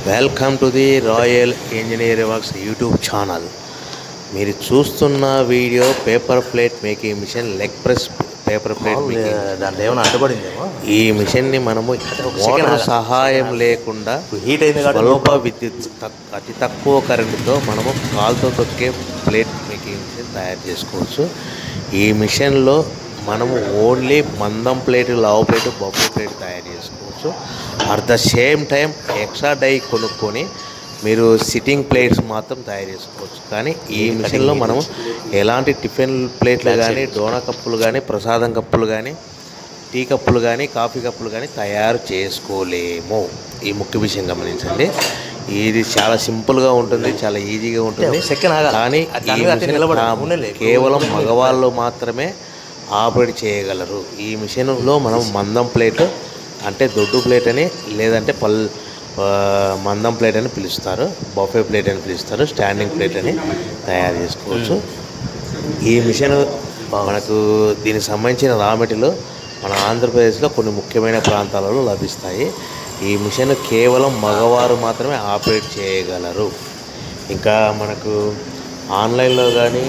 Welcome to the royal engineer works YouTube channel మీరు చూస్తున్న video paper plate making machine leg press paper plate making దాంట్లో ఏమైనా అడ్డుపడిందేమో ఈ మిషన్ని మనము second వాటర్ ఆగాలి. సహాయం లేకుండా హీట్ అయింది కాబట్టి స్వల్ప విద్యుత్ తక్- అతి తక్కువ కరెంటుతో మనము కాలుతో తొక్కే ప్లేట్ మేకింగ్ మిషన్ తయారు చేసుకోవచ్చు ఈ మిషన్లో మనము ఓన్లీ మందం ప్లేట్ లావు ప్లేట్ బొబ్బు ప్లేట్ తయారు చేసుకోవచ్చు at the same time extra die కొనుక్కొని మీరు సిట్టింగ్ ప్లేట్స్ మాత్రం తయారు చేసుకోవచ్చు కానీ ఈ మిషన్లో మనము ఎలాంటి టిఫిన్ ప్లేట్లు కానీ డోనా కప్పులు కానీ ప్రసాదం కప్పులు కానీ టీ కప్పులు కానీ కాఫీ కప్పులు కానీ తయారు చేసుకోలేము ఈ ముఖ్య విషయం గమనించండి ఇది చాలా సింపుల్గా ఉంటుంది చాలా ఈజీగా ఉంటుంది సెకండ్ ఆగాలి. కానీ అది ఈ దాని మీద అట్టే మిషన్ నిలబడి కా- ఉండలే. కేవలం మగవాళ్ళు మాత్రమే ఆపరేట్ చేయగలరు ఈ మిషన్లో మనం మందం ప్లేట్ అంటే దొడ్డు ప్లేట్ అని లేదంటే పల్ ఆ, మందం ప్లేట్ అని పిలుస్తారు బఫే ప్లేట్ అని పిలుస్తారు స్టాండింగ్ ప్లేట్ అని తయారు చేసుకోవచ్చు ఈ మిషన్ మనకు దీనికి సంబంధించిన రా మెటీరియల్ మన ఆంధ్రప్రదేశ్లో కొన్ని ముఖ్యమైన ప్రాంతాలలో లభిస్తాయి ఈ మిషన్ కేవలం మగవారు మాత్రమే ఆపరేట్ చేయగలరు ఇంకా మనకు ఆన్లైన్లో కానీ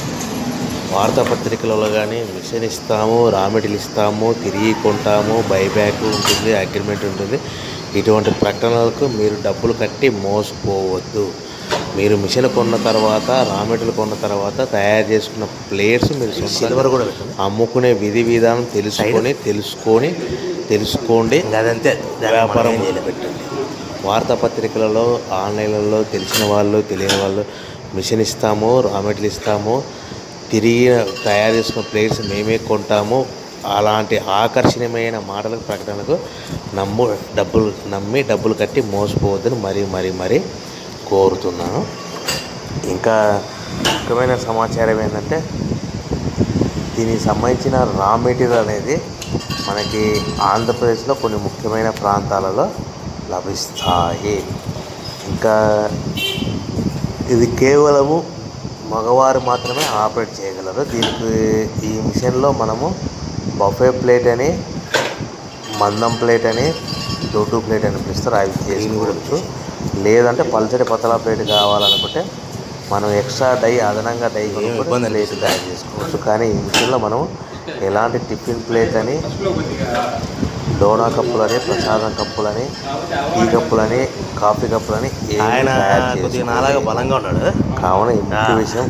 వార్తాపత్రికలలో కానీ మిషన్ ఇస్తాము రా మెటీరియల్ ఇస్తాము తిరిగి కొంటాము బైబ్యాక్ ఉంటుంది అగ్రిమెంట్ ఉంటుంది ఇటువంటి ప్రకటనలకు మీరు డబ్బులు కట్టి మోసపోవద్దు మీరు మిషన్ కొన్న తర్వాత రా మెటీరియల్ కొన్న తర్వాత తయారు చేసుకున్న ప్లేట్స్ మీరు సొంతంగా సిల్వర్ కూడా పెట్టండి అమ్ముకునే విధి విధానం తెలుసుకొని తెలుసుకొని తెలుసుకోండి ఇంకా అదంతే దాన్ని వ్యాపారం మనం ఏం చేయలేం. పెట్టండి వార్తాపత్రికలలో ఆన్లైన్లలో తెలిసిన వాళ్ళు తెలియని వాళ్ళు మిషన్ ఇస్తాము రా మెటీరియల్ ఇస్తాము తిరిగి తయారు చేసుకున్న ప్లేట్స్ మేమే కొంటాము అలాంటి ఆకర్షణీయమైన మాటలకు ప్రకటనకు నమ్ము డబ్బులు నమ్మి డబ్బులు కట్టి మోసపోవద్దని మరీ మరీ మరీ కోరుతున్నాను ఇంకా ముఖ్యమైన సమాచారం ఏంటంటే దీనికి సంబంధించిన రా మెటీరియల్ అనేది మనకి ఆంధ్రప్రదేశ్లో కొన్ని ముఖ్యమైన ప్రాంతాలలో లభిస్తాయి ఇంకా ఇది కేవలము మగవారు మాత్రమే ఆపరేట్ చేయగలరు దీనికి ఈ మిషన్లో మనము బఫే ప్లేట్ అని మందం ప్లేట్ అని దొడ్డు ప్లేట్ అని పిలుస్తారు అవి చేసుకోవచ్చు లేదంటే పల్చడి పతలా ప్లేట్ కావాలనుకుంటే మనం ఎక్స్ట్రా డై అదనంగా డై ఇబ్బంది కొనుక్కొని ప్లేట్ తయారు చేసుకోవచ్చు కానీ ఈ మిషన్లో మనం ఎలాంటి టిఫిన్ ప్లేట్ అని డోనా కప్పులని ప్రసాదం కప్పులని టీ కప్పులని కాఫీ కప్పులని ఏమీ ఆయన తయారు కొద్దిగా చేసుకోలేదు. నాలాగా బలంగా ఉన్నాడు కావున ఈ ముఖ్య విషయం